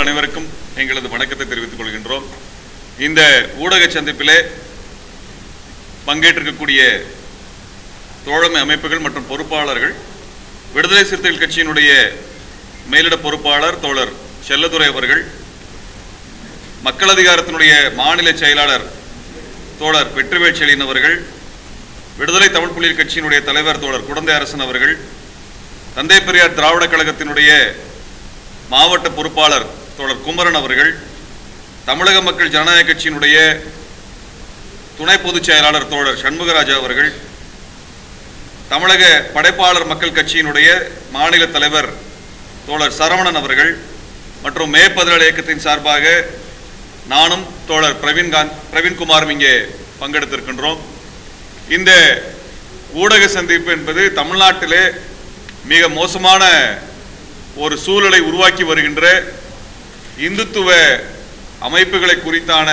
நண்பர்கள் அனைவருக்கும் எங்களது வணக்கத்தை தெரிவித்துக் கொள்கின்றோம் இந்த ஊடக சந்திப்பிலே பங்கேற்றிருக்கக்கூடிய தோழமை அமைப்புகள் மற்றும் பொறுப்பாளர்கள் விடுதலை சிறுத்தைகள் கட்சியினுடைய மேலிட பொறுப்பாளர் தோழர் செல்லதுரை அவர்கள் மக்கள் அதிகாரத்தினுடைய மாநில செயலாளர் தோழர் வெற்றிவேல் செழியன் அவர்கள் விடுதலை தமிழ் புலிகள் கட்சியினுடைய தலைவர் தோழர் குடந்தை அரசன் அவர்கள் தந்தை பெரியார் திராவிட கழகத்தினுடைய மாவட்ட பொறுப்பாளர் தோழர் குமரன் அவர்கள் தமிழக மக்கள் ஜனநாயக கட்சியினுடைய துணை பொதுச் செயலாளர் தோழர் சண்முகராஜா அவர்கள் தமிழக படைப்பாளர் மக்கள் கட்சியினுடைய மாநில தலைவர் தோழர் சரவணன் அவர்கள் மற்றும் மே பதினேழு இயக்கத்தின் சார்பாக நானும் தோழர் பிரவீன்காந்த் பிரவீன்குமாரும் இங்கே பங்கெடுத்திருக்கின்றோம் இந்த ஊடக சந்திப்பு என்பது தமிழ்நாட்டிலே மிக மோசமான ஒரு சூழலை உருவாக்கி வருகின்ற இந்துத்துவ அமைப்புகளை குறித்தான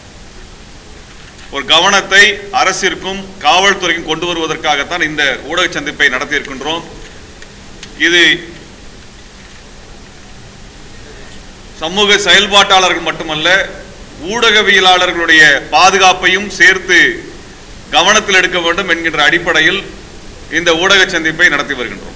ஒரு கவனத்தை அரசிற்கும் காவல்துறைக்கும் கொண்டு வருவதற்காகத்தான் இந்த ஊடக சந்திப்பை நடத்தியிருக்கின்றோம் இது சமூக செயல்பாட்டாளர்கள் மட்டுமல்ல ஊடகவியலாளர்களுடைய பாதுகாப்பையும் சேர்த்து கவனத்தில் எடுக்க வேண்டும் என்கின்ற அடிப்படையில் இந்த ஊடக சந்திப்பை நடத்தி வருகின்றோம்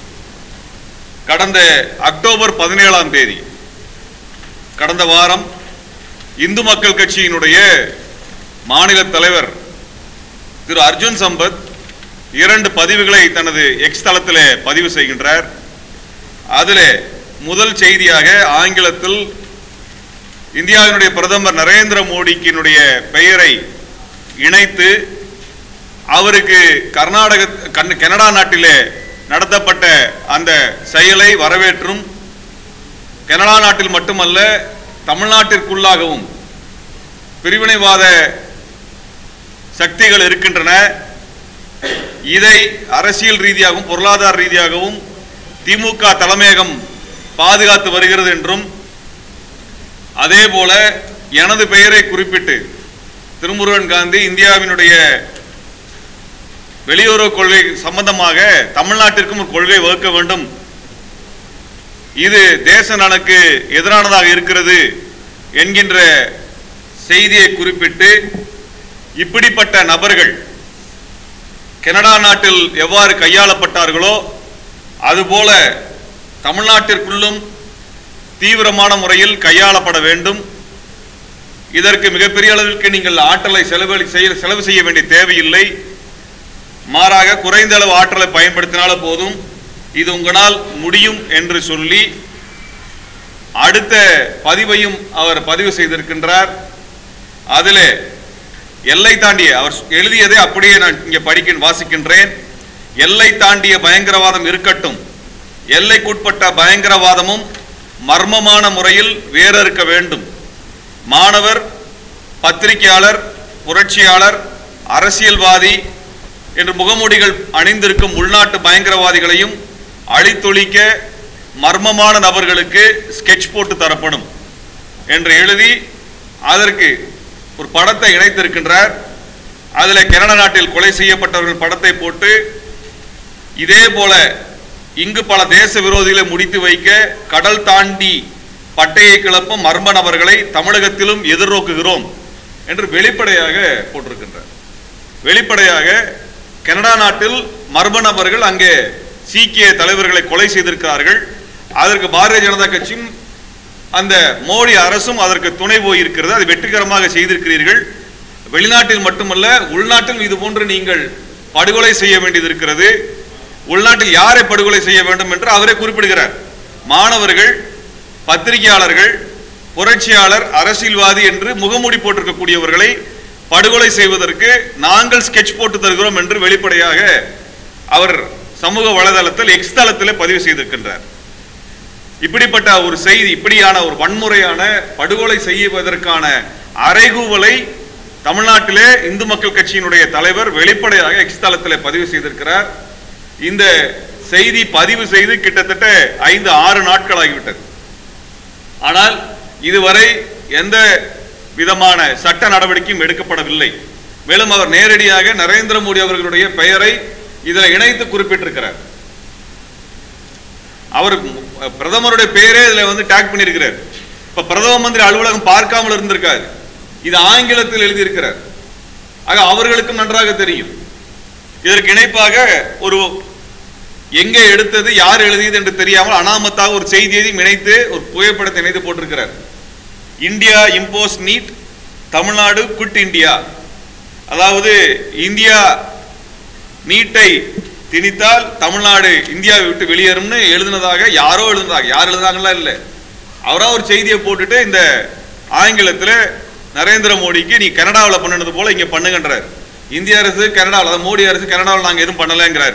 கடந்த அக்டோபர் பதினேழாம் தேதி கடந்த வாரம் இந்து மக்கள் கட்சியினுடைய மாநில தலைவர் திரு அர்ஜுன் சம்பத் இரண்டு பதிவுகளை தனது எக்ஸ் தளத்திலே பதிவு செய்கின்றார் அதிலே முதல் செய்தியாக ஆங்கிலத்தில் இந்தியாவினுடைய பிரதமர் நரேந்திர மோடிக்கினுடைய பெயரை இணைத்து அவருக்கு கர்நாடக கன்- கனடா நாட்டிலே நடத்தப்பட்ட அந்த செயலை வரவேற்றும் கனடா நாட்டில் மட்டுமல்ல தமிழ்நாட்டிற்குள்ளாகவும் பிரிவினைவாத சக்திகள் இருக்கின்றன இதை அரசியல் ரீதியாகவும் பொருளாதார ரீதியாகவும் திமுக தலைமையகம் பாதுகாத்து வருகிறது என்றும் அதே போல எனது பெயரை குறிப்பிட்டு திருமுருகன் காந்தி இந்தியாவினுடைய வெளியுறவு கொள்கை சம்பந்தமாக தமிழ்நாட்டிற்கும் ஒரு கொள்கை வகுக்க வேண்டும் இது தேச நலனுக்கு எதிரானதாக இருக்கிறது என்கின்ற செய்தியை குறிப்பிட்டு இப்படிப்பட்ட நபர்கள் கனடா நாட்டில் எவ்வாறு கையாளப்பட்டார்களோ அதுபோல தமிழ்நாட்டிற்குள்ளும் தீவிரமான முறையில் கையாளப்பட வேண்டும் இதற்கு மிகப்பெரிய அளவிற்கு நீங்கள் ஆற்றலை செலவழி செய்ய செலவு செய்ய வேண்டிய தேவையில்லை மாறாக குறைந்த அளவு ஆற்றலை பயன்படுத்தினால போதும் இது உங்களால் முடியும் என்று சொல்லி அடுத்த பதிவையும் அவர் பதிவு செய்திருக்கின்றார் அதிலே எல்லை தாண்டிய அவர் எழுதியதை அப்படியே நான் இங்கே படிக்க வாசிக்கின்றேன் எல்லை தாண்டிய பயங்கரவாதம் இருக்கட்டும் எல்லைக்குட்பட்ட பயங்கரவாதமும் மர்மமான முறையில் வேறறுக்க வேண்டும் மாணவர் பத்திரிகையாளர் புரட்சியாளர் அரசியல்வாதி என்று முகமூடிகள் அணிந்திருக்கும் உள்நாட்டு பயங்கரவாதிகளையும் அழித்தொழிக்க மர்மமான நபர்களுக்கு ஸ்கெட்ச் போட்டு தரப்படும் என்று எழுதி அதற்கு ஒரு படத்தை இணைத்திருக்கின்றார் அதில் கனடா நாட்டில் கொலை செய்யப்பட்டவர்கள் படத்தை போட்டு இதே போல இங்கு பல தேச விரோதிகளை முடித்து வைக்க கடல் தாண்டி பட்டையை கிளப்பும் மர்ம நபர்களை தமிழகத்திலும் எதிர்நோக்குகிறோம் என்று வெளிப்படையாக போட்டிருக்கின்றார் வெளிப்படையாக கனடா நாட்டில் மர்ம நபர்கள் அங்கே சீக்கிய தலைவர்களை கொலை செய்திருக்கிறார்கள் அதற்கு பாரதிய ஜனதா கட்சியும் அந்த மோடி அரசும் அதற்கு துணை போயிருக்கிறது அதை வெற்றிகரமாக செய்திருக்கிறீர்கள் வெளிநாட்டில் மட்டுமல்ல உள்நாட்டில் இது போன்று நீங்கள் படுகொலை செய்ய வேண்டியது இருக்கிறது உள்நாட்டில் யாரை படுகொலை செய்ய வேண்டும் என்று அவரே குறிப்பிடுகிறார் மாணவர்கள் பத்திரிகையாளர்கள் புரட்சியாளர் அரசியல்வாதி என்று முகமூடி போட்டிருக்கக்கூடியவர்களை படுகொலை செய்வதற்கு நாங்கள் ஸ்கெட்ச் போட்டு தருகிறோம் என்று வெளிப்படையாக அவர் சமூக வலைதளத்தில் எக்ஸ் தளத்திலே பதிவு செய்திருக்கின்றார் இப்படிப்பட்ட ஒரு செய்தி இப்படியான ஒரு வன்முறையான படுகொலை செய்வதற்கான அறைகூவலை தமிழ்நாட்டிலே இந்து மக்கள் கட்சியினுடைய தலைவர் வெளிப்படையாக எக்ஸ் தளத்திலே பதிவு செய்திருக்கிறார் இந்த செய்தி பதிவு செய்து கிட்டத்தட்ட ஐந்து ஆறு நாட்கள் ஆகிவிட்டது ஆனால் இதுவரை எந்த விதமான சட்ட நடவடிக்கையும் எடுக்கப்படவில்லை மேலும் அவர் நேரடியாக நரேந்திர மோடி அவர்களுடைய பெயரை இதில் இணைத்து குறிப்பிட்டிருக்கிறார் அவர் பிரதமருடைய பெயரே இதுல வந்து டேக் பண்ணியிருக்கிறார் இப்ப பிரதம மந்திரி அலுவலகம் பார்க்காமல் இருந்திருக்காரு இது ஆங்கிலத்தில் எழுதியிருக்கிறார் ஆக அவர்களுக்கும் நன்றாக தெரியும் இதற்கு இணைப்பாக ஒரு எங்கே எடுத்தது யார் எழுதியது என்று தெரியாமல் அனாமத்தாக ஒரு செய்தியையும் இணைத்து ஒரு புகைப்படத்தை இணைத்து போட்டிருக்கிறார் India impose NEET Tamil Nadu good India அதாவது இந்தியா நீட்டை திணித்தால் தமிழ்நாடு இந்தியாவை விட்டு வெளியேறும்னு எழுதுனதாக யாரோ எழுதுனதாக யார் எழுதுனாங்களா இல்லை அவரா ஒரு செய்தியை போட்டுட்டு இந்த ஆங்கிலத்தில் நரேந்திர மோடிக்கு நீ கனடாவில் பண்ணுனது போல இங்க பண்ணுங்கன்றார் இந்திய அரசு கனடாவில் அதாவது மோடி அரசு கனடாவில் நாங்க எதுவும் பண்ணலைங்கிறார்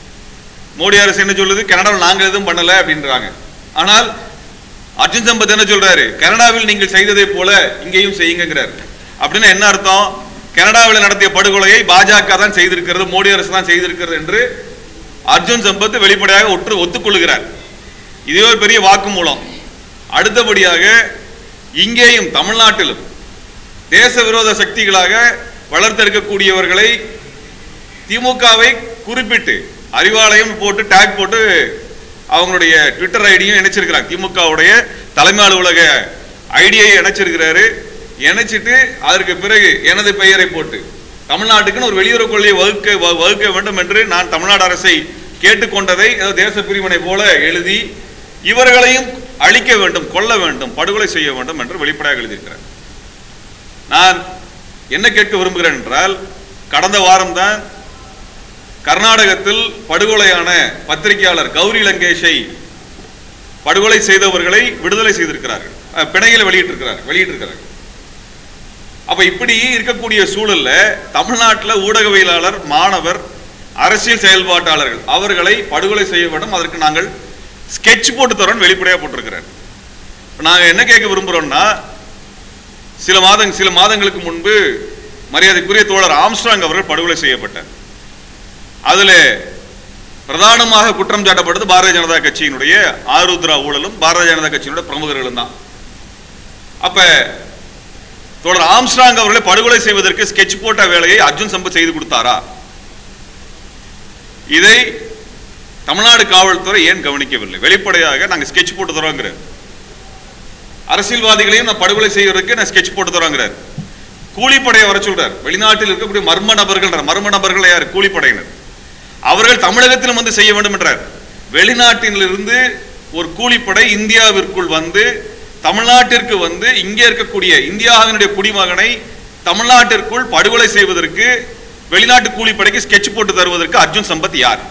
மோடி அரசு என்ன சொல்லுது கனடாவில் நாங்க எதுவும் பண்ணல அப்படின்றாங்க ஆனால் அர்ஜுன் சம்பத் என்ன சொல்றாரு கனடாவில் நீங்கள் செய்ததை போல இங்கேயும் செய்யுங்கிறார் அப்படின்னா என்ன அர்த்தம் கனடாவில் நடத்திய படுகொலையை பாஜக தான் செய்திருக்கிறது மோடி அரசு தான் செய்திருக்கிறது என்று அர்ஜுன் சம்பத் வெளிப்படையாக ஒற்று ஒத்துக்கொள்கிறார் இதே ஒரு பெரிய வாக்குமூலம் அடுத்தபடியாக இங்கேயும் தமிழ்நாட்டிலும் தேச விரோத சக்திகளாக வளர்த்தெடுக்கக்கூடியவர்களை திமுகவை குறிப்பிட்டு அறிவாலயம் போட்டு டேக் போட்டு அவங்களுடைய ட்விட்டர் ஐடியும் இணைச்சிருக்கிறாங்க திமுகவுடைய தலைமை அலுவலக ஐடியை இணைச்சிருக்கிறாரு இணைச்சிட்டு அதற்கு பிறகு எனது பெயரை போட்டு தமிழ்நாட்டுக்குன்னு ஒரு வெளியுறவு கொள்கையை வகுக்க வ- வகுக்க வேண்டும் என்று நான் தமிழ்நாடு அரசை கேட்டுக்கொண்டதை ஏதோ தேச பிரிவினை போல எழுதி இவர்களையும் அழிக்க வேண்டும் கொல்ல வேண்டும் படுகொலை செய்ய வேண்டும் என்று வெளிப்படையாக எழுதியிருக்கிறார் நான் என்ன கேட்க விரும்புகிறேன் என்றால் கடந்த வாரம்தான் கர்நாடகத்தில் படுகொலையான பத்திரிகையாளர் கௌரி லங்கேஷை படுகொலை செய்தவர்களை விடுதலை செய்திருக்கிறார்கள் அஹ், பிணையில வெளியிட்டிருக்கிறார்கள் வெளியிட்டிருக்கிறார்கள் அப்ப இப்படி இருக்கக்கூடிய சூழல்ல தமிழ்நாட்டில் ஊடகவியலாளர் மாணவர் அரசியல் செயல்பாட்டாளர்கள் அவர்களை படுகொலை செய்ய வேண்டும் அதற்கு நாங்கள் ஸ்கெட்ச் போட்டு தரோம் வெளிப்படையா போட்டிருக்கிறார் இப்ப நாங்க என்ன கேட்க விரும்புறோம்னா சில மாதங் சில மாதங்களுக்கு முன்பு மரியாதைக்குரிய தோழர் ஆம்ஸ்ட்ராங் அவர்கள் படுகொலை செய்யப்பட்டார் அதுல பிரதானமாக குற்றம் சாட்டப்பட்டது பாரதிய ஜனதா கட்சியினுடைய ஆருத்ரா ஊழலும் பாரதிய ஜனதா கட்சியினுடைய பிரமுகர்களும் தான் அப்ப தோழர் ஆம்ஸ்ட்ராங் அவர்களை படுகொலை செய்வதற்கு ஸ்கெட்ச் போட்ட வேலையை அர்ஜுன் சம்பத் செய்து கொடுத்தாரா இதை தமிழ்நாடு காவல்துறை ஏன் கவனிக்கவில்லை வெளிப்படையாக நாங்க ஸ்கெட்ச் போட்டு தரோங்கிறார் அரசியல்வாதிகளையும் நான் படுகொலை செய்வதற்கு நான் ஸ்கெட்ச் போட்டு தரோங்கிறார் கூலிப்படையை வர சொல்றார் வெளிநாட்டில் இருக்கக்கூடிய மர்ம நபர்கள் மர்ம நபர்கள் யார் கூலிப்படையினர் அவர்கள் தமிழகத்திலும் வந்து செய்ய வேண்டும் என்றார் வெளிநாட்டிலிருந்து ஒரு கூலிப்படை இந்தியாவிற்குள் வந்து தமிழ்நாட்டிற்கு வந்து இங்கே இருக்கக்கூடிய இந்தியாவினுடைய குடிமகனை தமிழ்நாட்டிற்குள் படுகொலை செய்வதற்கு வெளிநாட்டு கூலிப்படைக்கு ஸ்கெட்ச் போட்டு தருவதற்கு அர்ஜுன் சம்பத் யார்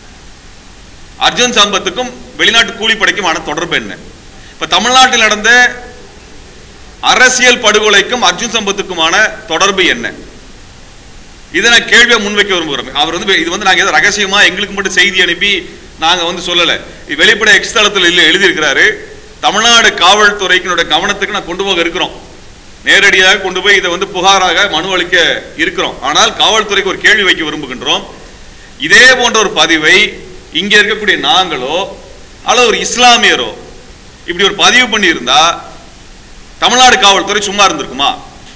அர்ஜுன் சம்பத்துக்கும் வெளிநாட்டு கூலிப்படைக்குமான தொடர்பு என்ன இப்ப தமிழ்நாட்டில் நடந்த அரசியல் படுகொலைக்கும் அர்ஜுன் சம்பத்துக்குமான தொடர்பு என்ன இதை நான் கேள்வியை முன்வைக்க விரும்புகிறோம் அவர் வந்து இது வந்து நாங்க ஏதோ ரகசியமா எங்களுக்கு மட்டும் செய்தி அனுப்பி நாங்க வந்து சொல்லல இது வெளிப்படை எக்ஸ் தளத்தில் இல்லை எழுதியிருக்கிறாரு தமிழ்நாடு காவல்துறைக்கினுடைய கவனத்துக்கு நான் கொண்டு போக இருக்கிறோம் நேரடியாக கொண்டு போய் இதை வந்து புகாராக மனு அளிக்க இருக்கிறோம் ஆனால் காவல்துறைக்கு ஒரு கேள்வி வைக்க விரும்புகின்றோம் இதே போன்ற ஒரு பதிவை இங்க இருக்கக்கூடிய நாங்களோ அல்லது ஒரு இஸ்லாமியரோ இப்படி ஒரு பதிவு பண்ணி இருந்தா தமிழ்நாடு காவல்துறை சும்மா இருந்திருக்குமா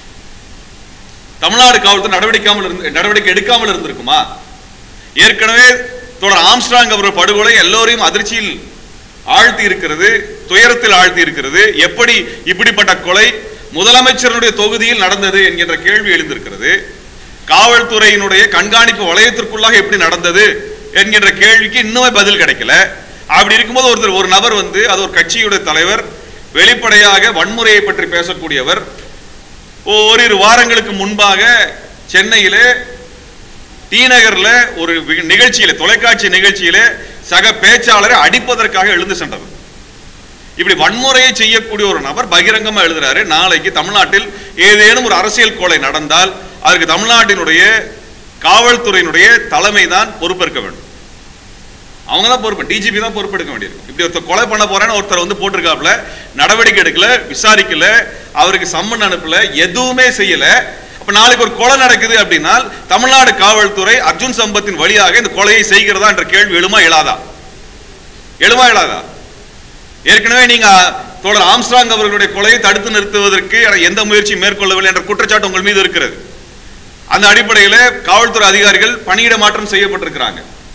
தமிழ்நாடு காவல்துறை நடவடிக்காமல் இருந்து நடவடிக்கை எடுக்காமல் இருந்திருக்குமா ஏற்கனவே தொடர் ஆம்ஸ்ட்ராங் அவர்கள் படுகொலை எல்லோரையும் அதிர்ச்சியில் ஆழ்த்தி இருக்கிறது துயரத்தில் ஆழ்த்தி இருக்கிறது எப்படி இப்படிப்பட்ட கொலை முதலமைச்சருடைய தொகுதியில் நடந்தது என்கின்ற கேள்வி எழுந்திருக்கிறது காவல்துறையினுடைய கண்காணிப்பு வளையத்திற்குள்ளாக எப்படி நடந்தது என்கின்ற கேள்விக்கு இன்னுமே பதில் கிடைக்கல அப்படி இருக்கும்போது ஒருத்தர் ஒரு நபர் வந்து அது ஒரு கட்சியுடைய தலைவர் வெளிப்படையாக வன்முறையை பற்றி பேசக்கூடியவர் ஓரிரு வாரங்களுக்கு முன்பாக சென்னையிலே டி நகர்ல ஒரு வி- நிகழ்ச்சியில தொலைக்காட்சி நிகழ்ச்சியில சக பேச்சாளரை அடிப்பதற்காக எழுந்து சென்றவர் இப்படி வன்முறையை செய்யக்கூடிய ஒரு நபர் பகிரங்கமா எழுதுறாரு நாளைக்கு தமிழ்நாட்டில் ஏதேனும் ஒரு அரசியல் கொலை நடந்தால் அதற்கு தமிழ்நாட்டினுடைய காவல்துறையினுடைய தலைமை தான் பொறுப்பேற்க வேண்டும் அவங்க தான் பொறுப்பு டிஜிபி தான் பொறுப்பெடுக்க வேண்டியிருக்கும் இப்படி ஒருத்தர் கொலை பண்ண போறேன்னு ஒருத்தர் வந்து போட்டிருக்காப்புல நடவடிக்கை எடுக்கல விசாரிக்கல அவருக்கு சம்மன் அனுப்பல எதுவுமே செய்யல அப்ப நாளைக்கு ஒரு கொலை நடக்குது அப்படின்னா தமிழ்நாடு காவல்துறை அர்ஜுன் சம்பத்தின் வழியாக இந்த கொலையை செய்கிறதா என்ற கேள்வி எழுமா எழாதா எழுமா எழாதா ஏற்கனவே நீங்க தோழர் ஆம்ஸ்ட்ராங் அவர்களுடைய கொலையை தடுத்து நிறுத்துவதற்கு எந்த முயற்சியும் மேற்கொள்ளவில்லை என்ற குற்றச்சாட்டு உங்கள் மீது இருக்கிறது அந்த அடிப்படையில் காவல்துறை அதிகாரிகள் பணியிட மாற்றம் செய்யப்பட்டிருக்கிறாங்க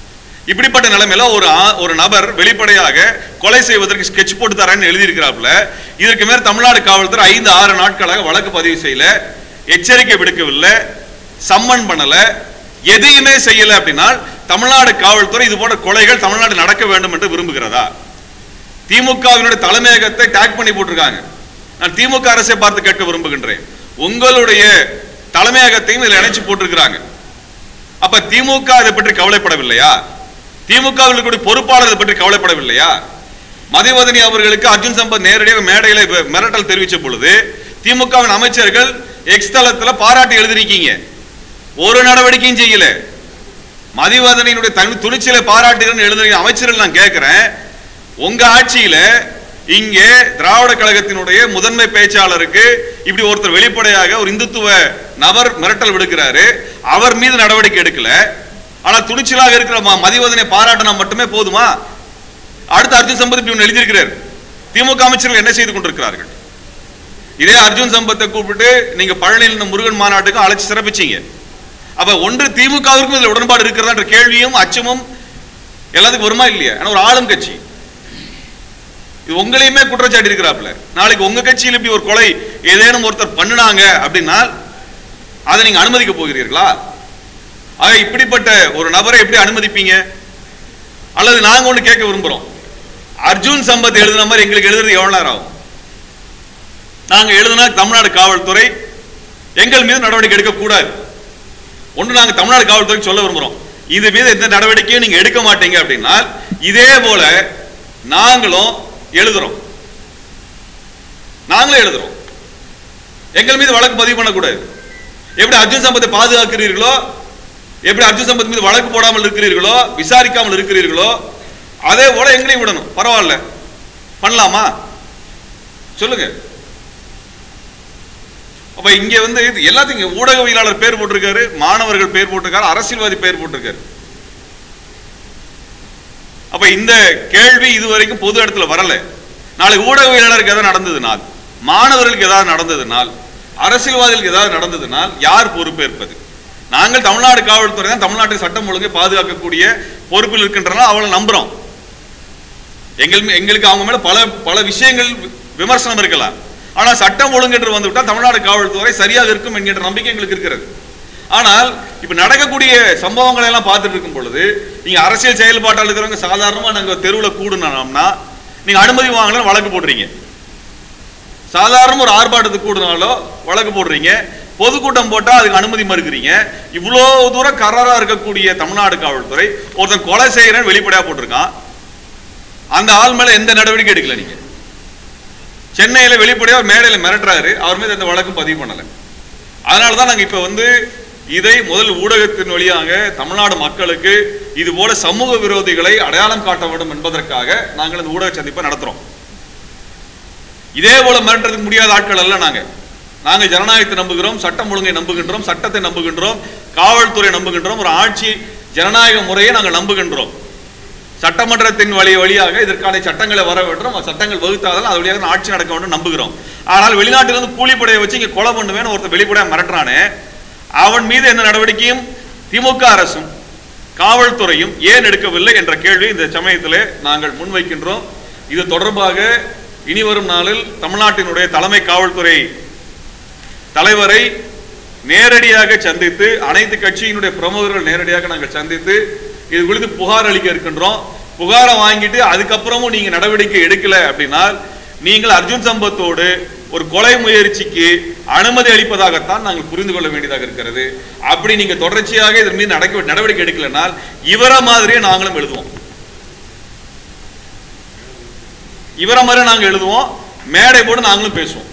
இப்படிப்பட்ட நிலைமையில ஒரு ஆ- ஒரு நபர் வெளிப்படையாக கொலை செய்வதற்கு ஸ்கெட்ச் போட்டு தரேன்னு எழுதியிருக்கிறாப்புல இதற்கு மேல் தமிழ்நாடு காவல்துறை ஐந்து ஆறு நாட்களாக வழக்கு பதிவு செய்யல எச்சரிக்கை விடுக்கவில்லை சம்மன் பண்ணல எதையுமே செய்யல அப்படின்னா தமிழ்நாடு காவல்துறை இது போன்ற கொலைகள் தமிழ்நாடு நடக்க வேண்டும் என்று விரும்புகிறதா திமுகவினுடைய தலைமையகத்தை டேக் பண்ணி போட்டிருக்காங்க நான் திமுக அரசை பார்த்து கேட்க விரும்புகின்றேன் உங்களுடைய தலைமையகத்தையும் இதில் இணைச்சு போட்டிருக்கிறாங்க அப்ப திமுக இதை பற்றி கவலைப்படவில்லையா திமுக வில் பொறுப்பாளர் இதை பற்றி கவலைப்படவில்லையா மதிவதனி அவர்களுக்கு அர்ஜுன் சம்பத் நேரடியாக மேடையில வ- மிரட்டல் தெரிவிச்ச பொழுது திமுகவின் அமைச்சர்கள் எக்ஸ் தளத்துல பாராட்டி எழுதிருக்கீங்க ஒரு நடவடிக்கையும் செய்யல மதிவதனியினுடைய தனி துணிச்சலை பாராட்டுகிறேன்னு எழுதுறீங்க அமைச்சர்கள் நான் கேட்கிறேன் உங்க ஆட்சியில இங்கே திராவிட கழகத்தினுடைய முதன்மை பேச்சாளருக்கு இப்படி ஒருத்தர் வெளிப்படையாக ஒரு இந்துத்துவ நபர் மிரட்டல் விடுக்கிறாரு அவர் மீது நடவடிக்கை எடுக்கல ஆனா துணிச்சலாக இருக்கிற ம- மதிவதனை பாராட்டினா மட்டுமே போதுமா அடுத்து அர்ஜுன் சம்பத் இப்படி ஒன்று எழுதியிருக்கிறார் திமுக அமைச்சர்கள் என்ன செய்து கொண்டிருக்கிறார்கள் இதே அர்ஜுன் சம்பத்தை கூப்பிட்டு நீங்க பழனியில் இந்த முருகன் மாநாட்டுக்கும் அழைச்சு சிறப்பிச்சீங்க அப்ப ஒன்று திமுகவிற்கும் இதுல உடன்பாடு இருக்கிறதா என்ற கேள்வியும் அச்சமும் எல்லாத்துக்கும் வருமா இல்லையா ஏன்னா ஒரு ஆளும் கட்சி இது உங்களையுமே குற்றச்சாட்டி இருக்கிறாப்ல நாளைக்கு உங்க கட்சியில் இப்படி ஒரு கொலை ஏதேனும் ஒருத்தர் பண்ணுனாங்க அப்படின்னா அதை நீங்க அனுமதிக்க போகிறீர்களா ஆக இப்படிப்பட்ட ஒரு நபரை எப்படி அனுமதிப்பீங்க அல்லது நாங்க ஒண்ணு கேட்க விரும்புறோம் அர்ஜுன் சம்பத் எழுதுன மாதிரி எங்களுக்கு எழுதுறது எவ்வளவு நேரம் ஆகும் நாங்க எழுதுனா தமிழ்நாடு காவல்துறை எங்கள் மீது நடவடிக்கை எடுக்க கூடாது ஒன்று நாங்க தமிழ்நாடு காவல்துறைக்கு சொல்ல விரும்புறோம் இது மீது எந்த நடவடிக்கையும் நீங்க எடுக்க மாட்டீங்க அப்படின்னா இதே போல நாங்களும் எழுதுறோம் நாங்களும் எழுதுறோம் எங்கள் மீது வழக்கு பதிவு பண்ணக்கூடாது எப்படி அர்ஜுன் சம்பத்தை பாதுகாக்கிறீர்களோ எப்படி அர்ஜுன் சம்பத் மீது வழக்கு போடாமல் இருக்கிறீர்களோ விசாரிக்காமல் இருக்கிறீர்களோ அதே போல எங்களையும் விடணும் பரவாயில்ல பண்ணலாமா சொல்லுங்க அப்ப இங்க வந்து இது எல்லாத்தையும் இங்க ஊடகவியலாளர் பேர் போட்டிருக்காரு மாணவர்கள் பேர் போட்டிருக்காரு அரசியல்வாதி பேர் போட்டிருக்காரு அப்ப இந்த கேள்வி இதுவரைக்கும் பொது இடத்துல வரல நாளை ஊடகவியலாளருக்கு எதாவது நடந்ததுனால் மாணவர்களுக்கு ஏதாவது நடந்ததுனால் அரசியல்வாதிகளுக்கு ஏதாவது நடந்ததுனால் யார் பொறுப்பேற்பது நாங்கள் தமிழ்நாடு காவல்துறை தான் தமிழ்நாட்டு சட்டம் ஒழுங்கை பாதுகாக்கக்கூடிய பொறுப்பில் இருக்கின்றன அவளை நம்புறோம் எங்கள் மீ- எங்களுக்கு அவங்க மேல பல பல விஷயங்கள் வி- விமர்சனம் இருக்கலாம் ஆனா சட்டம் ஒழுங்கு என்று வந்துவிட்டால் தமிழ்நாடு காவல்துறை சரியாக இருக்கும் என்கின்ற நம்பிக்கை எங்களுக்கு இருக்கிறது ஆனால் இப்ப நடக்கக்கூடிய சம்பவங்களை எல்லாம் பார்த்துட்டு இருக்கும் பொழுது நீங்க அரசியல் செயல்பாட்டால் இருக்கிறவங்க சாதாரணமா நாங்க தெருவுல கூடுனோம்னா நீங்க அனுமதி வாங்கலன்னு வழக்கு போடுறீங்க சாதாரண ஒரு ஆர்ப்பாட்டத்துக்கு கூடுனாலோ வழக்கு போடுறீங்க பொதுக்கூட்டம் போட்டா அதுக்கு அனுமதி மறுக்கிறீங்க இவ்வளோ தூரம் கராரா இருக்கக்கூடிய தமிழ்நாடு காவல்துறை ஒருத்தன் கொலை செய்யறேன்னு வெளிப்படையா போட்டிருக்கான் அந்த ஆள் மேல எந்த நடவடிக்கை எடுக்கல நீங்க சென்னையில வெளிப்படையா ஒரு மேடையில மிரட்டுறாரு அவர் மீது எந்த வழக்கும் பதிவு பண்ணல அதனால தான் நாங்க இப்ப வந்து இதை முதல் ஊடகத்தின் வழியாக தமிழ்நாடு மக்களுக்கு இது போல சமூக விரோதிகளை அடையாளம் காட்ட வேண்டும் என்பதற்காக நாங்கள் இந்த ஊடக சந்திப்பை நடத்துறோம் இதே போல மிரட்டுறதுக்கு முடியாத ஆட்கள் அல்ல நாங்க நாங்க ஜனநாயகத்தை நம்புகிறோம் சட்டம் ஒழுங்கை நம்புகின்றோம் சட்டத்தை நம்புகின்றோம் காவல்துறை நம்புகின்றோம் ஒரு ஆட்சி ஜனநாயக முறையை நாங்கள் நம்புகின்றோம் சட்டமன்றத்தின் வழி வழியாக இதற்கான சட்டங்களை வர வேண்டும் அந்த சட்டங்கள் வகுத்தாதான் அது வழியாக ஆட்சி நடக்க வேண்டும் நம்புகிறோம் ஆனால் வெளிநாட்டிலிருந்து கூலிப்படையை வச்சு இங்க கொலை பண்ணுவேன்னு ஒருத்தர் வெளிப்படையா மிரட்டுறானே அவன் மீது எந்த நடவடிக்கையும் திமுக அரசும் காவல்துறையும் ஏன் எடுக்கவில்லை என்ற கேள்வி இந்த சமயத்திலே நாங்கள் முன்வைக்கின்றோம் இது தொடர்பாக இனி வரும் நாளில் தமிழ்நாட்டினுடைய தலைமை காவல்துறை தலைவரை நேரடியாக சந்தித்து அனைத்து கட்சியினுடைய பிரமுகர்கள் நேரடியாக நாங்கள் சந்தித்து இது குறித்து புகார் அளிக்க இருக்கின்றோம் புகாரை வாங்கிட்டு அதுக்கப்புறமும் நீங்க நடவடிக்கை எடுக்கல அப்படின்னா நீங்கள் அர்ஜுன் சம்பத்தோடு ஒரு கொலை முயற்சிக்கு அனுமதி அளிப்பதாகத்தான் நாங்கள் புரிந்து கொள்ள வேண்டியதாக இருக்கிறது அப்படி நீங்க தொடர்ச்சியாக இதன் மீது நடக்க நடவடிக்கை எடுக்கலைனால் இவரை மாதிரியே நாங்களும் எழுதுவோம் இவரை மாதிரி நாங்க எழுதுவோம் மேடை போட்டு நாங்களும் பேசுவோம்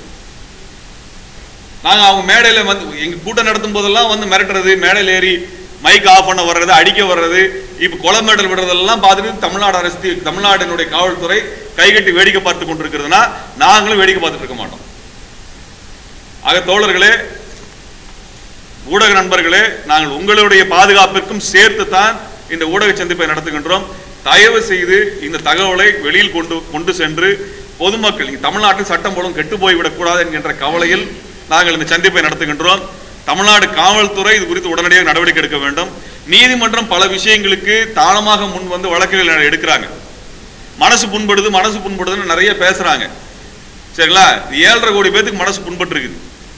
நாங்க அவங்க மேடையில வந்து எங்க கூட்டம் நடத்தும் போதெல்லாம் வந்து மிரட்டுறது மேடையில் ஏறி மைக் ஆஃப் பண்ண வர்றது அடிக்க வர்றது இப்ப கொலை மேடல் விடுறதெல்லாம் பார்த்துட்டு தமிழ்நாடு அரசு தமிழ்நாட்டினுடைய காவல்துறை கைகட்டி வேடிக்கை பார்த்து கொண்டிருக்கிறதுனா நாங்களும் வேடிக்கை பார்த்துட்டு இருக்க மாட்டோம் ஆக தோழர்களே ஊடக நண்பர்களே நாங்கள் உங்களுடைய பாதுகாப்பிற்கும் சேர்த்து தான் இந்த ஊடக சந்திப்பை நடத்துகின்றோம் தயவு செய்து இந்த தகவலை வெளியில் கொண்டு கொண்டு சென்று பொதுமக்கள் இங்க தமிழ்நாட்டில் சட்டம் ஒழுங்கு கெட்டு போய்விடக் கூடாது என்கின்ற கவலையில் நாங்கள் இந்த சந்திப்பை நடத்துகின்றோம் தமிழ்நாடு காவல்துறை இது குறித்து உடனடியாக நடவடிக்கை எடுக்க வேண்டும் நீதிமன்றம் பல விஷயங்களுக்கு தானமாக முன் வந்து வழக்குகள் எடுக்கிறாங்க மனசு புண்படுது மனசு புண்படுதுன்னு நிறைய பேசுறாங்க சரிங்களா இது ஏழரை கோடி பேத்துக்கு மனசு புண்பட்டு இருக்குது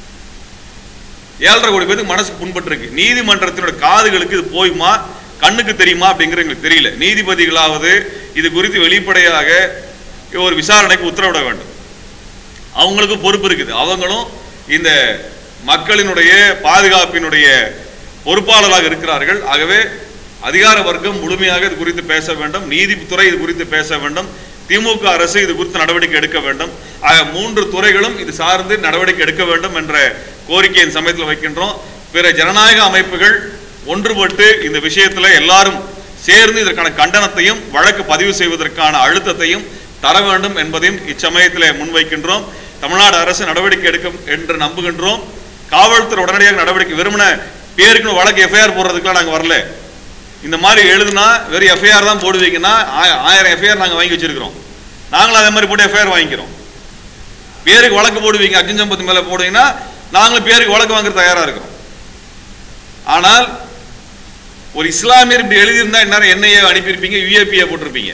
ஏழரை கோடி பேத்துக்கு மனசு புண்பட்டு இருக்கு நீதிமன்றத்தினோட காதுகளுக்கு இது போயுமா கண்ணுக்கு தெரியுமா அப்படிங்கிறது எங்களுக்கு தெரியல நீதிபதிகளாவது இது குறித்து வெளிப்படையாக ஒரு விசாரணைக்கு உத்தரவிட வேண்டும் அவங்களுக்கு பொறுப்பு இருக்குது அவங்களும் இந்த மக்களினுடைய பாதுகாப்பினுடைய பொறுப்பாளராக இருக்கிறார்கள் ஆகவே அதிகார வர்க்கம் முழுமையாக இது குறித்து பேச வேண்டும் நீதித்துறை இது குறித்து பேச வேண்டும் திமுக அரசு இது குறித்து நடவடிக்கை எடுக்க வேண்டும் ஆக மூன்று துறைகளும் இது சார்ந்து நடவடிக்கை எடுக்க வேண்டும் என்ற கோரிக்கையை இந்த சமயத்தில் வைக்கின்றோம் பிற ஜனநாயக அமைப்புகள் ஒன்றுபட்டு இந்த விஷயத்துல எல்லாரும் சேர்ந்து இதற்கான கண்டனத்தையும் வழக்கு பதிவு செய்வதற்கான அழுத்தத்தையும் தர வேண்டும் என்பதையும் இச்சமயத்திலே முன்வைக்கின்றோம் தமிழ்நாடு அரசு நடவடிக்கை எடுக்கும் என்று நம்புகின்றோம் காவல்துறை உடனடியாக நடவடிக்கை வெறுமன பேருக்கு வழக்கு எஃப்ஐஆர் போடுறதுக்குலாம் நாங்கள் வரல இந்த மாதிரி எழுதுனா வெறும் எஃப்ஐஆர் தான் போடுவீங்கன்னா ஆய- ஆயிரம் எஃப்ஐஆர் நாங்கள் வாங்கி வச்சிருக்கிறோம் நாங்களும் அதே மாதிரி போட்டு எஃப்ஐஆர் வாங்கிக்கிறோம் பேருக்கு வழக்கு போடுவீங்க அர்ஜுன் சம்பத் மேல போடுவீங்கன்னா நாங்களும் பேருக்கு வழக்கு வாங்குறது தயாரா இருக்கிறோம் ஆனால் ஒரு இஸ்லாமியர் இப்படி எழுதியிருந்தா இந்நேரம் என்ஐஏ அனுப்பியிருப்பீங்க யுஏபிஏ போட்டிருப்பீங்க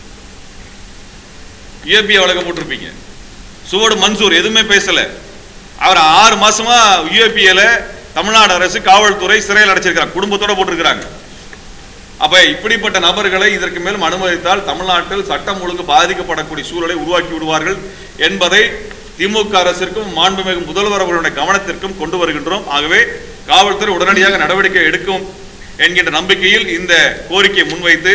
யுஏபிஏ வழக்கு போட்டிருப்பீங்க சுவடு மன்சூர் எதுவுமே பேசல அவர் ஆறு மாசமா யுஏபிஏல தமிழ்நாடு அரசு காவல்துறை சிறையில் அடைச்சிருக்கிறாங்க குடும்பத்தோட போட்டிருக்கிறாங்க அப்ப இப்படிப்பட்ட நபர்களை இதற்கு மேலும் அனுமதித்தால் தமிழ்நாட்டில் சட்டம் ஒழுங்கு பாதிக்கப்படக்கூடிய சூழலை உருவாக்கி விடுவார்கள் என்பதை திமுக அரசிற்கும் மாண்புமிகு முதல்வர் அவர்களுடைய கவனத்திற்கும் கொண்டு வருகின்றோம் ஆகவே காவல்துறை உடனடியாக நடவடிக்கை எடுக்கும் என்கின்ற நம்பிக்கையில் இந்த கோரிக்கையை முன்வைத்து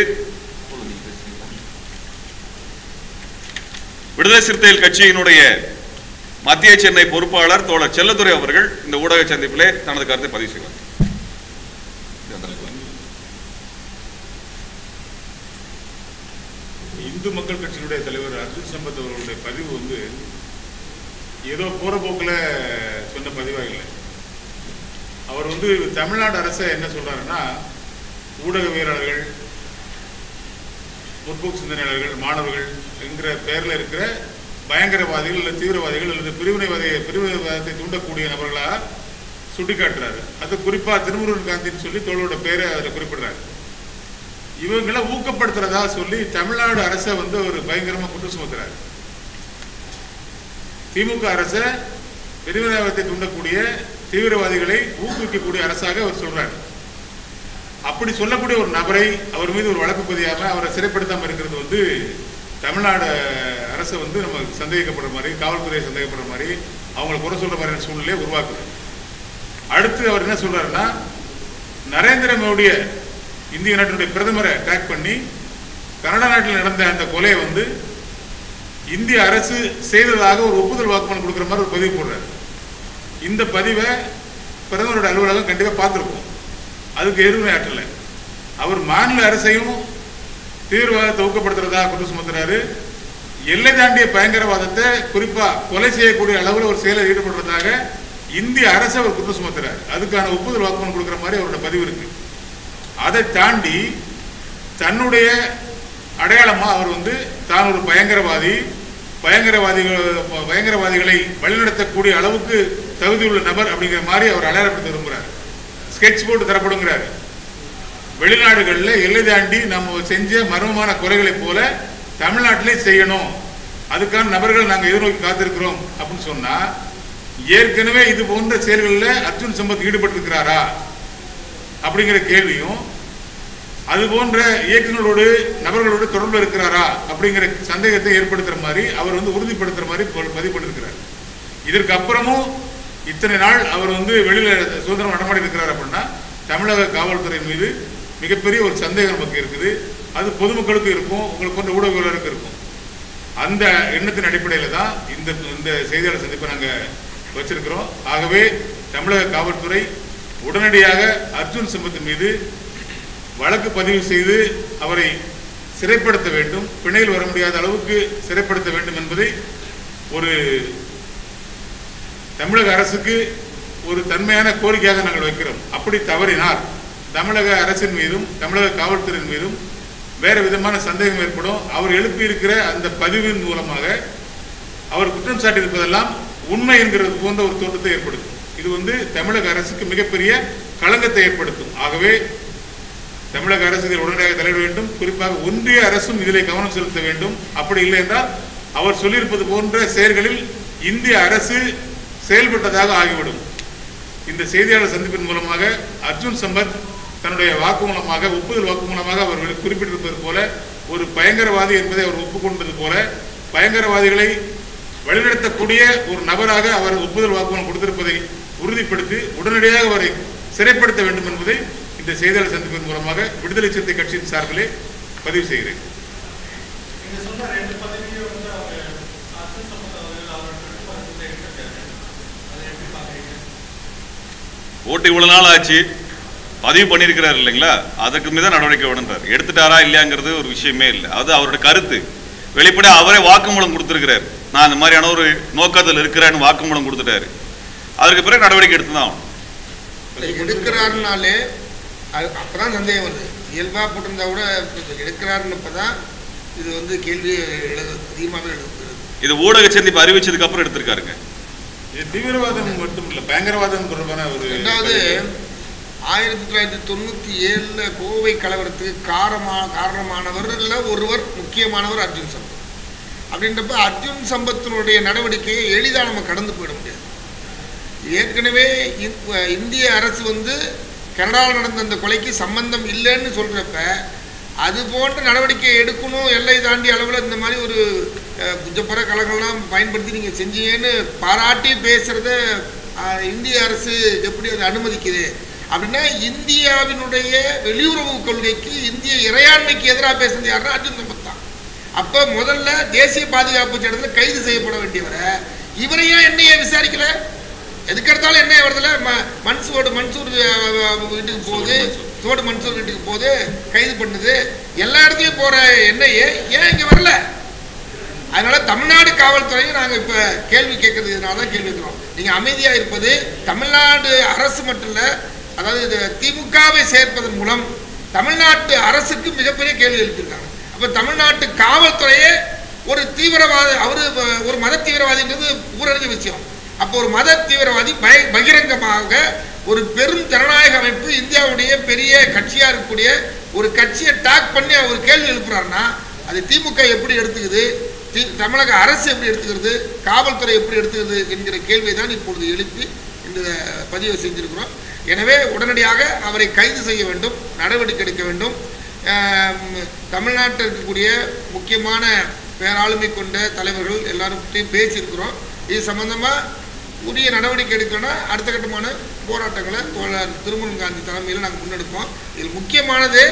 விடுதலை சிறுத்தைகள் கட்சியினுடைய மத்திய சென்னை பொறுப்பாளர் தோழர் செல்லத்துறை அவர்கள் இந்த ஊடக சந்திப்பிலே தனது கருத்தை பதிவு செய்வார் இந்து மக்கள் கட்சியினுடைய தலைவர் அர்ஜுன் சம்பத் அவர்களுடைய பதிவு வந்து ஏதோ போற போக்குல சொன்ன பதிவா இல்லை அவர் வந்து தமிழ்நாடு அரசை என்ன சொல்றாருன்னா ஊடகவியலாளர்கள் முற்போக்கு சிந்தனையாளர்கள் மாணவர்கள் என்கிற பெயர்ல இருக்கிற பயங்கரவாதிகள் அல்லது தீவிரவாதிகள் அல்லது பிரிவினைவாதி பிரிவினைவாதத்தை தூண்டக்கூடிய நபர்களா சுட்டிக்காட்டுறாரு அது குறிப்பா திருமுருகன் காந்தின்னு சொல்லி தோழரோட பேரை அதில் குறிப்பிடுறாரு இவங்களை ஊக்கப்படுத்துறதா சொல்லி தமிழ்நாடு அரசை வந்து ஒரு பயங்கரமா குற்றம் சுமத்துறாரு திமுக அரசை பிரிவினைவாதத்தை தூண்டக்கூடிய தீவிரவாதிகளை ஊக்குவிக்கக்கூடிய அரசாக அவர் சொல்றாரு அப்படி சொல்லக்கூடிய ஒரு நபரை அவர் மீது ஒரு வழக்கு பதியாம அவரை சிறைப்படுத்தாம இருக்கிறது வந்து தமிழ்நாடு அரசை வந்து நம்ம சந்தேகிக்கப்படுற மாதிரி காவல்துறையை சந்தேகப்படுற மாதிரி அவங்களை குறை சொல்ற மாதிரியான சூழ்நிலையை உருவாக்குது அடுத்து அவர் என்ன சொல்றாருன்னா நரேந்திர மோடிய இந்திய நாட்டினுடைய பிரதமரை ட்ராக் பண்ணி கனடா நாட்டில் நடந்த அந்த கொலையை வந்து இந்திய அரசு செய்ததாக ஒரு ஒப்புதல் வாக்குமூலம் கொடுக்குற மாதிரி ஒரு பதிவு போடுறாரு இந்த பதிவை பிரதமரோட அலுவலகம் கண்டிப்பாக பார்த்துருக்கும் அதுக்கு எதிர்வினை ஆற்றல அவர் மாநில அரசையும் தீவிரவாதத்தை ஊக்கப்படுத்துறதா குற்றம் சுமத்துறாரு எல்லை தாண்டிய பயங்கரவாதத்தை குறிப்பா கொலை செய்யக்கூடிய அளவில் ஒரு செயலில் ஈடுபடுறதாக இந்திய அரசை அவர் குற்றம் சுமத்துறாரு அதுக்கான ஒப்புதல் வாக்குமூலம் கொடுக்குற மாதிரி அவரோட பதிவு இருக்கு அதை தாண்டி தன்னுடைய அடையாளமா அவர் வந்து தான் ஒரு பயங்கரவாதி பயங்கரவாதிகள் பயங்கரவாதிகளை வழிநடத்தக்கூடிய அளவுக்கு தகுதியுள்ள நபர் அப்படிங்கிற மாதிரி அவர் அடையாளப்படுத்த விரும்புகிறார் ஸ்கெட்ச் போட்டு தரப்படுங்கிறாரு வெளிநாடுகளில் எல்லை தாண்டி நம்ம செஞ்ச மர்மமான கொலைகளைப் போல தமிழ்நாட்டிலே செய்யணும் அதுக்கான நபர்கள் நாங்கள் எதிர்நோக்கி காத்திருக்கிறோம் அப்படின்னு சொன்னா ஏற்கனவே இது போன்ற செயல்களில் அர்ஜுன் சம்பத் ஈடுபட்டிருக்கிறாரா அப்படிங்கிற கேள்வியும் அது போன்ற இயக்குநரோடு நபர்களோடு தொடர்பு இருக்கிறாரா அப்படிங்கிற சந்தேகத்தை ஏற்படுத்துற மாதிரி அவர் வந்து உறுதிப்படுத்துற மாதிரி ப- பதிவு பண்ணிருக்கிறார் இதற்கு அப்புறமும் இத்தனை நாள் அவர் வந்து வெளியில சுதந்திரம் நடமாடி இருக்கிறார் அப்படின்னா தமிழக காவல்துறை மீது மிகப்பெரிய ஒரு சந்தேகம் நமக்கு இருக்குது அது பொதுமக்களுக்கு இருக்கும் உங்களுக்கு போன்ற ஊடகங்களுக்கு இருக்கும் அந்த எண்ணத்தின் அடிப்படையில் தான் இந்த இந்த செய்தியாளர் சந்திப்பை நாங்கள் வச்சிருக்கிறோம் ஆகவே தமிழக காவல்துறை உடனடியாக அர்ஜுன் சம்பத் மீது வழக்கு பதிவு செய்து அவரை சிறைப்படுத்த வேண்டும் பிணையில் வர முடியாத அளவுக்கு சிறைப்படுத்த வேண்டும் என்பதை ஒரு தமிழக அரசுக்கு ஒரு தன்மையான கோரிக்கையாக நாங்கள் வைக்கிறோம் அப்படி தவறினால் தமிழக அரசின் மீதும் தமிழக காவல்துறையின் மீதும் வேற விதமான சந்தேகம் ஏற்படும் அவர் எழுப்பியிருக்கிற அந்த பதிவின் மூலமாக அவர் குற்றம் சாட்டியிருப்பதெல்லாம் உண்மை என்கிறது போன்ற ஒரு தோற்றத்தை ஏற்படுத்தும் இது வந்து தமிழக அரசுக்கு மிகப்பெரிய களங்கத்தை ஏற்படுத்தும் ஆகவே தமிழக அரசு இதில் உடனடியாக தலையிட வேண்டும் குறிப்பாக ஒன்றிய அரசும் இதில் கவனம் செலுத்த வேண்டும் அப்படி இல்லை என்றால் அவர் சொல்லியிருப்பது போன்ற செயல்களில் இந்திய அரசு செயல்பட்டதாக ஆகிவிடும் இந்த செய்தியாளர் சந்திப்பின் மூலமாக அர்ஜுன் சம்பத் தன்னுடைய வாக்கு மூலமாக ஒப்புதல் வாக்கு மூலமாக அவர் குறிப்பிட்டிருப்பது போல ஒரு பயங்கரவாதி என்பதை அவர் ஒப்புக்கொண்டது போல பயங்கரவாதிகளை வழிநடத்தக்கூடிய ஒரு நபராக அவர் ஒப்புதல் வாக்குமூலம் கொடுத்திருப்பதை உறுதிப்படுத்தி உடனடியாக அவரை சிறைப்படுத்த வேண்டும் என்பதை இந்த செய்தியாளர் சந்திப்பின் மூலமாக விடுதலை சிறுத்தை கட்சியின் சார்பிலே பதிவு செய்கிறேன் நீங்க சொன்ன ரெண்டு பதவியை வந்து அவர் அர்ஜுன் சம்பத் அவர்கள் அவரோட பிரதிபலிப்பை எடுத்திருக்காரு. அதை எப்படி பார்க்குறீங்க? ஓட்டு இவ்வளவு நாள் ஆச்சு பதிவு பண்ணியிருக்கிறார் இல்லைங்களா அதுக்கு மீது தான் நடவடிக்கை வேணுன்றார் எடுத்துட்டாரா இல்லையாங்கிறது ஒரு விஷயமே இல்லை அது அவருடைய கருத்து வெளிப்படையாக அவரே வாக்குமூலம் கொடுத்துருக்கிறார் நான் இந்த மாதிரியான ஒரு நோக்கத்தில் இருக்கிறேன்னு வாக்குமூலம் கொடுத்துட்டாரு அதற்கு பிறகு நடவடிக்கை எடுத்து தான் ஆகணும் இல்லை, எடுக்கிறாருனாலே அது அப்பதான் சந்தேகம் வருது இயல்பா போட்டிருந்தா கூட இப்ப எடுக்கிறாருன்னு தான் இது வந்து கேள்வி எழுது அதிகமாகவே எழுதுகிறது இது ஊடக சந்திப்பு அறிவிச்சதுக்கு அப்புறம் எடுத்திருக்காருங்க இது தீவிரவாதம் மட்டும் இல்லை பயங்கரவாதம் தொடர்பான ஒரு ரெண்டாவது ஆயிரத்தி தொள்ளாயிரத்தி தொண்ணூற்றி ஏழில் கோவை கலவரத்துக்கு காரமா காரணமானவர்ல ஒருவர் முக்கியமானவர் அர்ஜுன் சம்பத் அப்படின்றப்ப அர்ஜுன் சம்பத்தினுடைய நடவடிக்கையை எளிதாக நம்ம கடந்து போயிட முடியாது ஏற்கனவே இந்- இந்திய அரசு வந்து கனடாவில் நடந்த அந்த கொலைக்கு சம்பந்தம் இல்லைன்னு சொல்கிறப்ப அது போன்ற நடவடிக்கை எடுக்கணும் எல்லை தாண்டி அளவில் இந்த மாதிரி ஒரு அஹ், குஜப்பர கலங்கள்லாம் பயன்படுத்தி நீங்கள் செஞ்சீங்கன்னு பாராட்டி பேசுகிறத இந்திய அரசு எப்படி அதை அனுமதிக்குது அப்படின்னா இந்தியாவினுடைய வெளியுறவு கொள்கைக்கு இந்திய இறையாண்மைக்கு எதிராக பேசுறது யாருன்னா அர்ஜுன் சம்பத் தான் அப்போ முதல்ல தேசிய பாதுகாப்பு சட்டத்தில் கைது செய்யப்பட வேண்டியவரை இவரை ஏன் என்னையே விசாரிக்கல எதுக்கு எடுத்தாலும் என்ன வருதுல ம- மன்சூரோடு மன்சூர் அஹ், அஹ், வீட்டுக்கு போகுது சோடு மன்சூர் வீட்டுக்கு போகுது கைது பண்ணுது எல்லா இடத்துலையும் போற எண்ணெயே ஏன் இங்க வரல அதனால தமிழ்நாடு காவல்துறையும் நாங்க இப்ப கேள்வி கேட்கறதுனால தான் கேள்வி கேட்கிறோம் நீங்க அமைதியா இருப்பது தமிழ்நாடு அரசு மட்டும் இல்ல அதாவது இது திமுகவை சேர்ப்பதன் மூலம் தமிழ்நாட்டு அரசுக்கு மிகப்பெரிய கேள்வி எழுப்பியிருக்காங்க அப்ப தமிழ்நாட்டு காவல்துறையே ஒரு தீவிரவாத அவரு வ- ஒரு மத தீவிரவாதின்றது ஊரறிஞ்ச விஷயம் அப்போ ஒரு மத தீவிரவாதி பய பகிரங்கமாக ஒரு பெரும் ஜனநாயக அமைப்பு இந்தியாவுடைய பெரிய கட்சியா இருக்கக்கூடிய ஒரு கட்சியை டாக் பண்ணி அவர் கேள்வி எழுப்புறாருன்னா அது திமுக எப்படி எடுத்துக்குது தி- தமிழக அரசு எப்படி எடுத்துக்கிறது காவல்துறை எப்படி எடுத்துக்கிறது என்கிற கேள்வியை தான் இப்பொழுது எழுப்பி இந்த பதிவை செஞ்சிருக்கிறோம் எனவே உடனடியாக அவரை கைது செய்ய வேண்டும் நடவடிக்கை எடுக்க வேண்டும் ஆம், தமிழ்நாட்டில் இருக்கக்கூடிய முக்கியமான பேராளுமை கொண்ட தலைவர்கள் எல்லாரும் பேசியிருக்கிறோம் இது சம்பந்தமாக உரிய நடவடிக்கை எடுக்கணும்னா அடுத்த கட்டமான போராட்டங்களை தோழர் திருமுருகன் காந்தி தலைமையில் நாங்கள் முன்னெடுப்போம் இதில் முக்கியமானது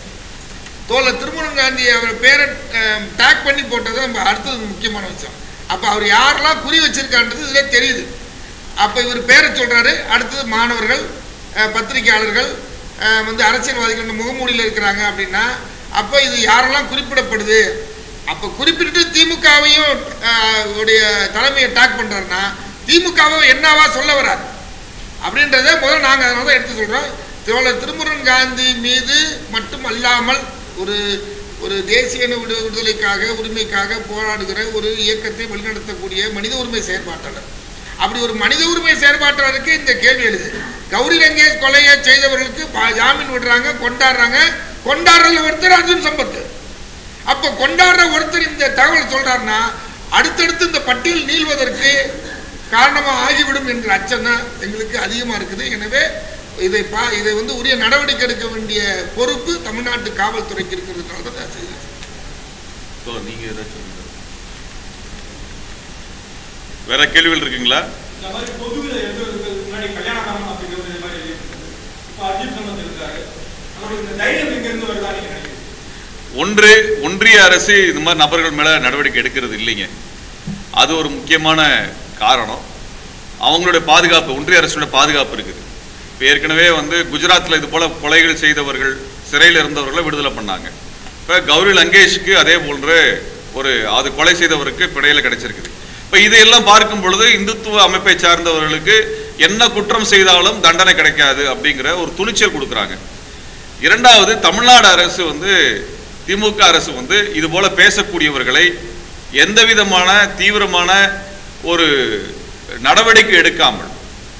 தோழர் திருமுருகன் காந்தி அவர் பேரை டேக் பண்ணி போட்டது நம்ம அடுத்தது முக்கியமான விஷயம் அப்போ அவர் யாரெல்லாம் குறி வச்சிருக்கான்றது இதிலே தெரியுது அப்போ இவர் பேரை சொல்றாரு அடுத்தது மாணவர்கள் அஹ், பத்திரிகையாளர்கள் அஹ், வந்து அரசியல்வாதிகள் முகமூடியில் இருக்கிறாங்க அப்படின்னா அப்போ இது யாரெல்லாம் குறிப்பிடப்படுது அப்போ குறிப்பிட்டு திமுகவையும் அஹ், உடைய தலைமையை டாக் பண்றாருன்னா திமுகவை என்னவா சொல்ல வரார் அப்படின்றத முதல்ல நாங்கள் அதனால தான் எடுத்து சொல்கிறோம் தோழர் திருமுருகன் காந்தி மீது மட்டும் அல்லாமல் ஒரு ஒரு தேசிய இன விடு விடுதலைக்காக உரிமைக்காக போராடுகிற ஒரு இயக்கத்தை வழிநடத்தக்கூடிய மனித உரிமை செயற்பாட்டாளர் அப்படி ஒரு மனித உரிமை செயற்பாட்டாளருக்கு இந்த கேள்வி எழுது கௌரி லங்கேஷ் கொலையை செய்தவர்களுக்கு பா- ஜாமீன் விடுறாங்க கொண்டாடுறாங்க கொண்டாடுறதுல ஒருத்தர் அர்ஜுன் சம்பத் அப்போ கொண்டாடுற ஒருத்தர் இந்த தகவல் சொல்றாருன்னா அடுத்தடுத்து இந்த பட்டியல் நீள்வதற்கு காரணமாக ஆகிவிடும் என்ற அச்சம் தான் எங்களுக்கு அதிகமாக இருக்குது எனவே இதை பா இதை வந்து உரிய நடவடிக்கை எடுக்க வேண்டிய பொறுப்பு தமிழ்நாட்டு காவல்துறைக்கு இருக்கிறதுனால தான் நான் செய்கிறேன் ஸோ நீங்க ஏதாச்சும் சொல்லுங்க. வேற கேள்விகள் இருக்குங்களா இந்த மாதிரி பொதுவில் எழுதுறதுக்கு முன்னாடி கல்யாணராமன் அப்படிங்கிறது இந்த மாதிரி எழுதியிருக்காரு. இப்போ அர்ஜுன் சம்பத் இருக்காரு அவருக்கு இந்த தைரியம் எங்கிருந்து வருதா நீங்க நினைக்கிறீங்க ஒன்று ஒன்றிய அரசு இந்த மாதிரி நபர்கள் மேல நடவடிக்கை எடுக்கிறது இல்லைங்க அது ஒரு முக்கியமான காரணம் அவங்களுடைய பாதுகாப்பு ஒன்றிய அரசுடைய பாதுகாப்பு இருக்குது இப்போ ஏற்கனவே வந்து குஜராத்தில் இது போல கொலைகள் செய்தவர்கள் சிறையில் இருந்தவர்களை விடுதலை பண்ணாங்க இப்போ கௌரி லங்கேஷுக்கு அதே போன்ற ஒரு அது கொலை செய்தவருக்கு பிணையில் கிடைச்சிருக்குது இப்போ இதையெல்லாம் பார்க்கும் பொழுது இந்துத்துவ அமைப்பை சார்ந்தவர்களுக்கு என்ன குற்றம் செய்தாலும் தண்டனை கிடைக்காது அப்படிங்கிற ஒரு துணிச்சல் கொடுக்குறாங்க இரண்டாவது தமிழ்நாடு அரசு வந்து திமுக அரசு வந்து இது போல பேசக்கூடியவர்களை எந்த விதமான தீவிரமான ஒரு நடவடிக்கை எடுக்காமல்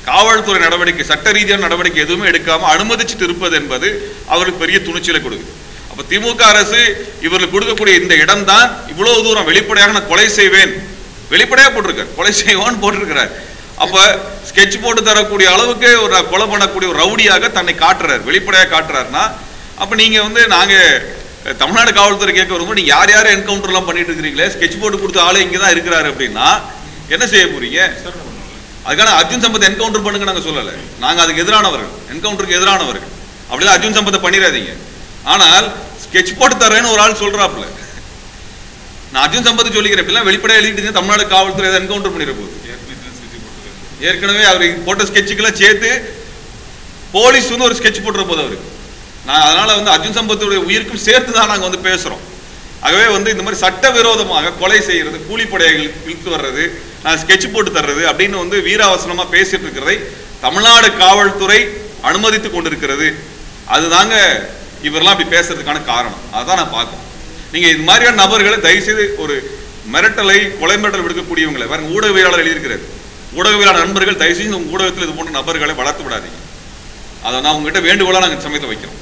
காவல்துறை நடவடிக்கை சட்ட ரீதியான நடவடிக்கை எதுவுமே எடுக்காம அனுமதிச்சுட்டு இருப்பது என்பது அவருக்கு பெரிய துணிச்சலை கொடுக்குது அப்ப திமுக அரசு இவர்களுக்கு கொடுக்கக்கூடிய இந்த இடம் தான் இவ்வளவு தூரம் வெளிப்படையாக நான் கொலை செய்வேன் வெளிப்படையா போட்டிருக்கார் கொலை செய்வோன்னு போட்டிருக்கிறார் அப்ப ஸ்கெட்ச் போட்டு தரக்கூடிய அளவுக்கு ஒரு கொலை பண்ணக்கூடிய ஒரு ரவுடியாக தன்னை காட்டுறார் வெளிப்படையாக காட்டுறாருன்னா அப்ப நீங்க வந்து நாங்க அஹ், தமிழ்நாடு காவல்துறை கேட்க வரும்போது நீங்க யார் யார் என்கவுண்டர்லாம் பண்ணிட்டு இருக்கிறீங்களே ஸ்கெட்ச் போட்டு கொடுத்த ஆளே இங்க தான் இருக்கிறாரு அப்படின்னா என்ன செய்ய போறீங்க அதுக்கான அர்ஜுன் சம்பத் என்கவுண்டர் பண்ணுங்க நாங்க சொல்லல நாங்க அதுக்கு எதிரானவர்கள் என்கவுண்டருக்கு எதிரானவர்கள் அப்படிதான் அர்ஜுன் சம்பத்தை பண்ணிடாதீங்க ஆனால் ஸ்கெட்ச் போட்டு தரேன்னு ஒரு ஆள் சொல்றாப்புல நான் அர்ஜுன் சம்பத் சொல்லிக்கிறேன் இப்பெல்லாம் வெளிப்படையா எழுதிட்டு தமிழ்நாடு காவல்துறை ஏதாவது என்கவுண்டர் பண்ணிட போகுது ஏற்கனவே அவர் போட்ட ஸ்கெட்சுக்கெல்லாம் சேர்த்து போலீஸ் வந்து ஒரு ஸ்கெட்ச் போட்டுற போது அவருக்கு நான் அதனால வந்து அர்ஜுன் சம்பத்துடைய உயிருக்கும் சேர்த்து தான் நாங்க வந்து பேசுறோம் ஆகவே வந்து இந்த மாதிரி சட்டவிரோதமாக கொலை செய்யறது கூலிப்படைகள் இழுத்து வர்றது நான் ஸ்கெட்ச் போட்டு தர்றது அப்படின்னு வந்து வீராவசனமா பேசிட்டு இருக்கிறதை தமிழ்நாடு காவல்துறை அனுமதித்து கொண்டிருக்கிறது அதுதாங்க இவரெல்லாம் இப்படி பேசுறதுக்கான காரணம் அதான் நான் பார்க்கணும் நீங்க இது மாதிரியான நபர்களை தயவுசெய்து ஒரு மிரட்டலை கொலை மிரட்டல் விடுக்கக்கூடியவங்களை பாருங்க ஊடகவியலாளர் எழுதியிருக்கிறார் ஊடகவியலாளர் நண்பர்கள் தயவுசெய்து உங்க ஊடகத்தில் இது போன்ற நபர்களை வளர்த்து விடாதீங்க அதை நான் உங்ககிட்ட வேண்டுகோளா நாங்கள் சமயத்தை வைக்கிறோம்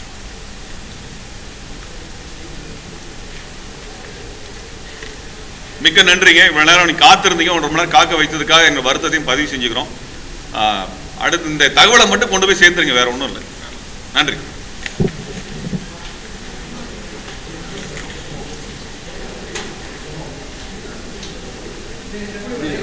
மிக்க நன்றிங்க இவ்வளவு நேரம் நீங்க காத்திருந்தீங்க ஒரு மணி நேரம் காக்க வைத்ததுக்காக எங்க வருத்தத்தையும் பதிவு செஞ்சுக்கிறோம் ஆஹ், அடுத்து இந்த தகவலை மட்டும் கொண்டு போய் சேர்த்துருங்க வேற ஒன்றும் இல்லை நன்றி எப்படி